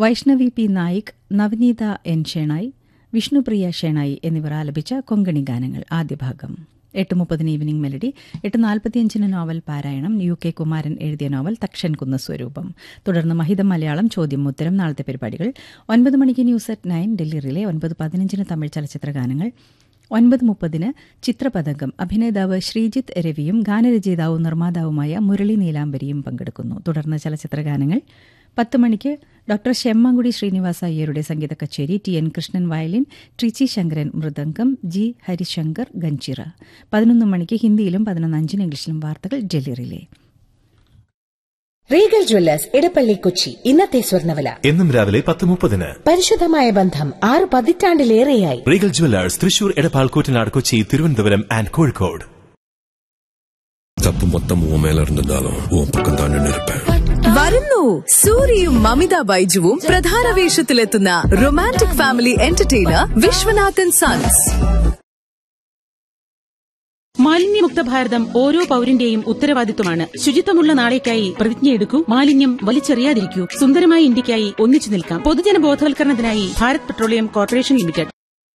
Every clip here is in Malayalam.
വൈഷ്ണവി പി നായിക് നവനീത എൻ ഷേണായി വിഷ്ണുപ്രിയ ഷേണായി എന്നിവർ ആലപിച്ച കൊങ്കണി ഗാനങ്ങൾ ആദ്യ ഭാഗം എട്ട് മുപ്പതിന് ഈവനിംഗ് മെലഡി എട്ട് നാൽപ്പത്തിയഞ്ചിന് നോവൽ പാരായണം യു കെ കുമാരൻ എഴുതിയ നോവൽ തക്ഷൻ കുന്ന സ്വരൂപം തുടർന്ന് മഹിതം മലയാളം ചോദ്യം ഉത്തരം നാളത്തെ പരിപാടികൾ ഒൻപത് മണിക്ക് news at nine Delhi relay ഒൻപത് പതിനഞ്ചിന് തമിഴ് ചലച്ചിത്ര ഗാനങ്ങൾ ഒൻപത് മുപ്പതിന് ചിത്രപതംഗം അഭിനേതാവ് ശ്രീജിത്ത് രവിയും ഗാനരചയിതാവും നിർമ്മാതാവുമായ മുരളി നീലാംബരിയും പങ്കെടുക്കുന്നു തുടർന്ന് ചലച്ചിത്ര ഗാനങ്ങൾ പത്ത് മണിക്ക് ഡോക്ടർ ശെമ്മങ്കുടി ശ്രീനിവാസ അയ്യരുടെ സംഗീത കച്ചേരി T N Krishnan violin Trichy Sankaran mridangam G Harishankar ganjira പതിനൊന്ന് മണിക്ക് ഹിന്ദിയിലും പതിനൊന്ന് അഞ്ചിന് ഇംഗ്ലീഷിലും വാർത്തകൾ ഡൽഹിയിലെ റീഗൽ ജ്വല്ലേഴ്സ് ഇടപ്പള്ളി കൊച്ചി ഇന്നത്തെ സ്വർണ്ണവില എന്നും രാവിലെ പത്ത് മുപ്പതിന് പരിശുദ്ധമായ ബന്ധം ആറ് പതിറ്റാണ്ടിലേറെയായി Regal jewellers Thrissur Edappal Koottanad Kochi Thiruvananthapuram and Kozhikode தப்பு மொத்தம் உன் மேல இருந்திருந்தாலும் உன் பக்கம் தான் நின்று இருப்பேன் വരുന്നു സൂര്യയും മമിത ബൈജുവും പ്രധാന വേഷത്തിലെത്തുന്ന romantic family entertainer Viswanathan sons മാലിന്യമുക്ത ഭാരതം ഓരോ പൌരന്റെയും ഉത്തരവാദിത്വമാണ് ശുചിത്വമുള്ള നാളേക്കായി പ്രതിജ്ഞയെടുക്കൂ മാലിന്യം വലിച്ചെറിയാതിരിക്കൂ സുന്ദരമായ ഇന്ത്യക്കായി ഒന്നിച്ചു നിൽക്കാം പൊതുജന ബോധവൽക്കരണത്തിനായി ഭാരത് പെട്രോളിയം കോർപ്പറേഷൻ ലിമിറ്റഡ്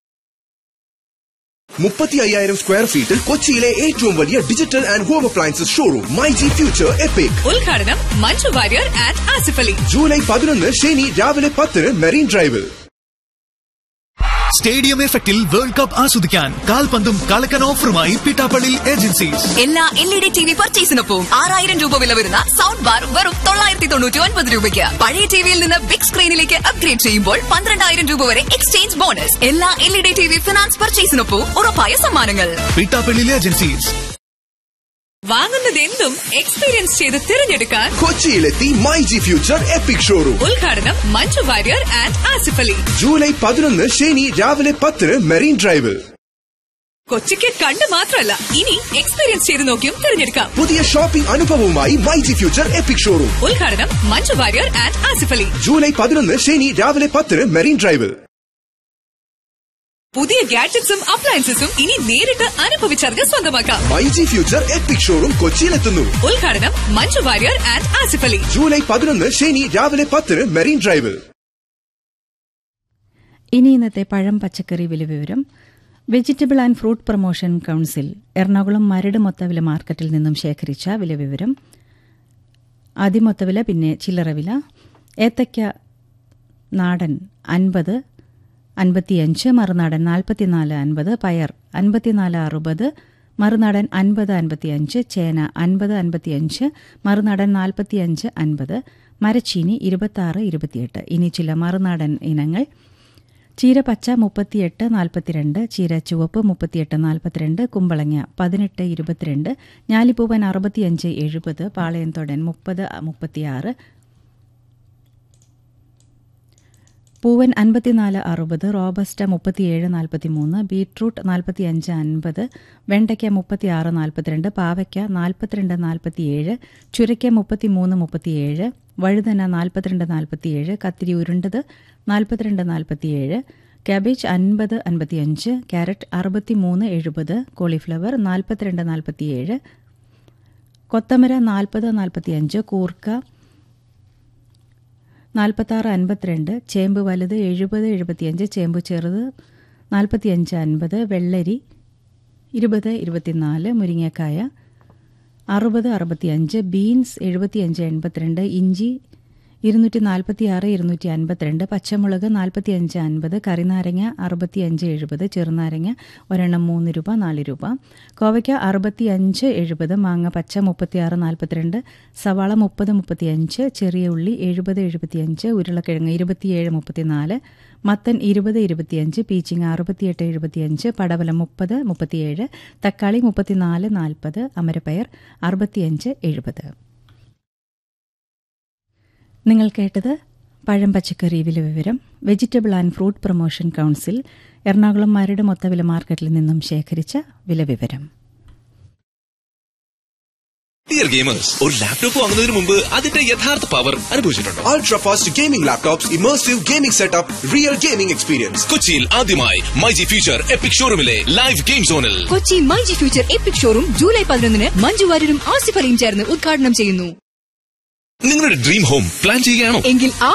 മുപ്പത്തി അയ്യായിരം സ്ക്വയർ ഫീറ്റിൽ കൊച്ചിയിലെ ഏറ്റവും വലിയ digital and home appliances showroom my G future epic ഉദ്ഘാടനം മഞ്ജു വാര്യർ ആൻഡ് ആസിഫ് അലി ജൂലൈ പതിനൊന്ന് ശനി രാവിലെ പത്തിന് മെറീൻ ഡ്രൈവിൽ സ്റ്റേഡിയം എഫക്റ്റിൽ വേൾഡ് കപ്പ് ആസ്വദിക്കാൻ കാൽപന്തും കളക്കൻ ഓഫറുമായി പിട്ടാപ്പള്ളി ഏജൻസീസ് എല്ലാ L E D T V പർച്ചേസിനൊപ്പം ആറായിരം രൂപ വില വരുന്ന സൗണ്ട് ബാർ വെറും തൊള്ളായിരത്തി തൊണ്ണൂറ്റി ഒൻപത് രൂപയ്ക്ക് പഴയ ടിവിയിൽ നിന്ന് ബിഗ് സ്ക്രീനിലേക്ക് അപ്ഗ്രേഡ് ചെയ്യുമ്പോൾ പന്ത്രണ്ടായിരം രൂപ വരെ എക്സ്ചേഞ്ച് ബോണസ് എല്ലാ L E D T V finance പർച്ചേസിനൊപ്പം ഉറപ്പായ സമ്മാനങ്ങൾ പിട്ടാപ്പള്ളി ഏജൻസീസ് വാങ്ങുന്നത് എന്തും എക്സ്പീരിയൻസ് ചെയ്ത് തിരഞ്ഞെടുക്കാൻ കൊച്ചിയിലെത്തി my G future epic showroom ഉദ്ഘാടനം മഞ്ജു വാര്യർ ആൻഡ് ആസിഫ് അലി ജൂലൈ പതിനൊന്ന് ശനി രാവിലെ പത്തിന് മെറീൻ ഡ്രൈവിൽ കൊച്ചിക്ക് കണ്ട് മാത്രമല്ല ഇനി എക്സ്പീരിയൻസ് ചെയ്ത് നോക്കിയും തിരഞ്ഞെടുക്കാം പുതിയ ഷോപ്പിംഗ് അനുഭവവുമായി my G future epic showroom ഉദ്ഘാടനം മഞ്ജു വാര്യർ ആൻഡ് ആസിഫ് അലി ജൂലൈ പതിനൊന്ന് ശനി രാവിലെ പത്തിന് മെറീൻ ഡ്രൈവിൽ പുതിയ ഗാഡ്ജറ്റ്സും അപ്ലയൻസസും ഇനി നേരിട്ട് അനുഭവിച്ചറിഞ്ഞ് സ്വന്തമാക്കാം my G future epic showroom കൊച്ചിയിലെത്തുന്നു ഉദ്ഘാടനം മഞ്ജു വാര്യർ ആൻഡ് ആസിഫ് അലി ജൂലൈ പതിനൊന്ന് ശനി രാവിലെ പത്തിന് മെറീൻ ഡ്രൈവിൽ ഇനി ഇന്നത്തെ പഴം പച്ചക്കറി വില വിവരം vegetable and fruit promotion council Ernakulam Maradu മൊത്തവില മാർക്കറ്റിൽ നിന്നും ശേഖരിച്ച വില വിവരം അതിമൊത്തവില പിന്നെ ചില്ലറ വില ഏത്തയ്ക്ക നാടൻ അൻപത് അൻപത്തിയഞ്ച് മറുനാടൻ നാൽപ്പത്തിനാല് അൻപത് പയർ അൻപത്തിനാല് അറുപത് മറുനാടൻ അൻപത് അൻപത്തിയഞ്ച് ചേന അൻപത് അൻപത്തിയഞ്ച് മറുനാടൻ നാൽപ്പത്തിയഞ്ച് അൻപത് മരച്ചീനി ഇരുപത്താറ് ഇരുപത്തിയെട്ട് ഇനി ചില മറുനാടൻ ഇനങ്ങൾ ചീര പച്ച മുപ്പത്തിയെട്ട് നാൽപ്പത്തിരണ്ട് ചീര ചുവപ്പ് മുപ്പത്തിയെട്ട് നാൽപ്പത്തിരണ്ട് കുമ്പളങ്ങ പതിനെട്ട് ഇരുപത്തിരണ്ട് ഞാലിപ്പൂവൻ അറുപത്തിയഞ്ച് എഴുപത് പാളയംതൊടൻ മുപ്പത് മുപ്പത്തിയാറ് പൂവൻ അൻപത്തിനാല് അറുപത് റോബസ്റ്റ മുപ്പത്തിയേഴ് നാൽപ്പത്തിമൂന്ന് ബീട്രൂട്ട് നാൽപ്പത്തിയഞ്ച് അൻപത് വെണ്ടയ്ക്ക മുപ്പത്തിയാറ് നാൽപ്പത്തിരണ്ട് പാവയ്ക്ക നാൽപ്പത്തിരണ്ട് നാൽപ്പത്തിയേഴ് ചുരയ്ക്ക മുപ്പത്തിമൂന്ന് മുപ്പത്തിയേഴ് വഴുതന നാൽപ്പത്തിരണ്ട് നാൽപ്പത്തിയേഴ് കത്തിരി ഉരുണ്ടത് നാൽപ്പത്തിരണ്ട് നാൽപ്പത്തിയേഴ് കാബേജ് അൻപത് അൻപത്തിയഞ്ച് ക്യാരറ്റ് അറുപത്തിമൂന്ന് എഴുപത് കോളിഫ്ലവർ നാൽപ്പത്തിരണ്ട് നാൽപ്പത്തിയേഴ് കൊത്തമര നാൽപ്പത് നാൽപ്പത്തിയഞ്ച് കൂർക്ക നാൽപ്പത്താറ് അൻപത്തിരണ്ട് ചേമ്പ് വലുത് എഴുപത് എഴുപത്തിയഞ്ച് ചേമ്പ് ചെറുത് നാൽപ്പത്തിയഞ്ച് അൻപത് വെള്ളരി ഇരുപത് ഇരുപത്തിനാല് മുരിങ്ങക്കായ അറുപത് അറുപത്തിയഞ്ച് ബീൻസ് എഴുപത്തിയഞ്ച് എൺപത്തിരണ്ട് ഇഞ്ചി ഇരുന്നൂറ്റി നാൽപ്പത്തിയാറ് ഇരുന്നൂറ്റി അൻപത്തിരണ്ട് പച്ചമുളക് നാൽപ്പത്തിയഞ്ച് അൻപത് കറിനാരങ്ങ അറുപത്തിയഞ്ച് എഴുപത് ചെറുനാരങ്ങ ഒരെണ്ണം മൂന്ന് രൂപ നാല് രൂപ കോവയ്ക്ക അറുപത്തിയഞ്ച് എഴുപത് മാങ്ങ പച്ച മുപ്പത്തിയാറ് നാൽപ്പത്തിരണ്ട് സവാള മുപ്പത് മുപ്പത്തിയഞ്ച് ചെറിയ ഉള്ളി എഴുപത് എഴുപത്തിയഞ്ച് ഉരുളക്കിഴങ്ങ് ഇരുപത്തിയേഴ് മുപ്പത്തിനാല് മത്തൻ ഇരുപത് ഇരുപത്തിയഞ്ച് പീച്ചിങ്ങ അറുപത്തിയെട്ട് എഴുപത്തിയഞ്ച് പടവലം മുപ്പത് മുപ്പത്തിയേഴ് തക്കാളി മുപ്പത്തിനാല് നാൽപ്പത് അമരപ്പയർ അറുപത്തിയഞ്ച് എഴുപത് നിങ്ങൾ കേട്ടത് പഴം പച്ചക്കറി വില വിവരം vegetable and fruit promotion council Ernakulam Maradu മൊത്തവില മാർക്കറ്റിൽ നിന്നും ശേഖരിച്ച വില വിവരം ഡിയർ ഗെയിമേഴ്സ് ഒരു ലാപ്ടോപ്പ് വാങ്ങുന്നതിന് മുമ്പ് അതിന്റെ യഥാർത്ഥ പവർ അനുഭവിച്ചിട്ടുണ്ടോ Ultra fast gaming laptops, immersive gaming setup, real gaming experience. കൊച്ചിയിൽ ആദ്യമായി മൈജി ഫ്യൂച്ചർ എപ്പിക് ഷോറൂമിലെ ലൈവ് ഗെയിം സോണിൽ Kochi myG future epic showroom July പതിനൊന്നിന് മഞ്ജു വാര്യരും ആസിഫ് അലിയും ചേർന്ന് ഉദ്ഘാടനം ചെയ്യുന്നു നിങ്ങളുടെ ഡ്രീം ഹോം പ്ലാൻ ചെയ്യുകയാണോ എങ്കിൽ ആ